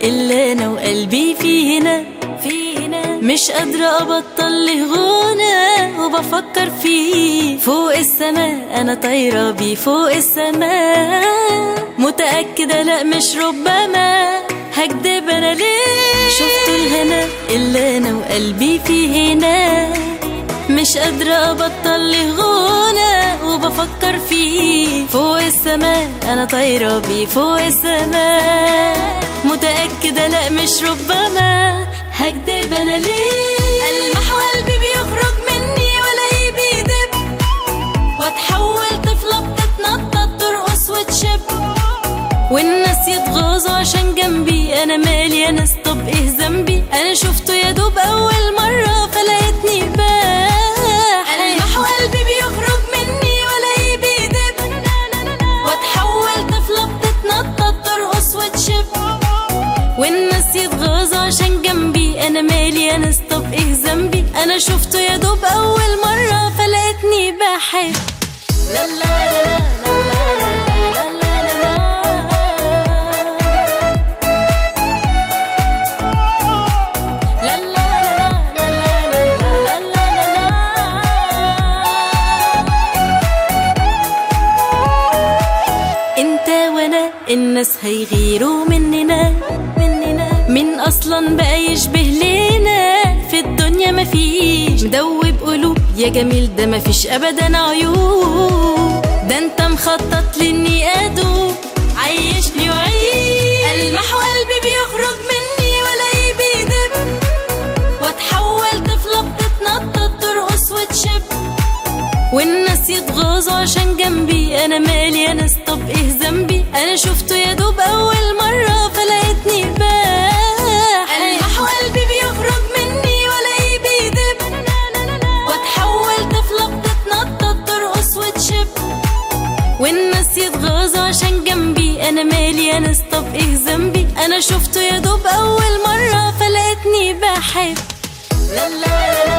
إلا أنا وقلبي في هنا في هنا مش قادرة أبطل له غنى وبفكر فيه فوق السماء أنا طايرة بيه فوق السماء متأكدة لأ مش ربما هكدب أنا ليه شفت الهنا إلا أنا وقلبي في هنا مش قادرة أبطل له غنى وبفكر فيه فوق السماء أنا طايرة بيه فوق السماء متأكدة لأ مش ربما هكدب أنا ليه ألمح وقلبي بيخرج مني ولا بيدب واتحول طفلة بتتنطط ترقص وتشب والناس يتغاظوا عشان جنبي انا مالي انا طب ايه ذنبي انا شفته يا دوب اول مره فلقيتني باح المح وقلبي بيخرج مني ولا بيدب واتحول طفله بتتنطط ترقص وتشب والناس يتغاظوا عشان جنبي انا مالي انا طب ايه ذنبي انا شفته يا دوب اول مره فلقيتني بحب لا لا لا لا لا لا لا لا لا لا لا لا لا لا انت وانا الناس هيغيروا مننا مننا من اصلا بقى يشبه لينا في الدنيا مفيش مدوب قلوب يا جميل ده مفيش ابدا عيوب ده انت مخطط لاني ادوب عيشني وعيش المح قلبي بيخرج مني ولا بيدب واتحول طفلة بتتنطط ترقص وتشب والناس يتغاظوا عشان جنبي انا مالي انا طب ايه ذنبي انا شفته يا دوب اول مرة فلقيتني باح المح قلبي بيخرج مني ولا بيدب واتحول طفلة بتتنطط ترقص وتشب والناس يتغاظوا عشان جنبي انا مالي انا طب ايه ذنبي انا شفته يا دوب اول مرة فلقيتني بحب لا لا لا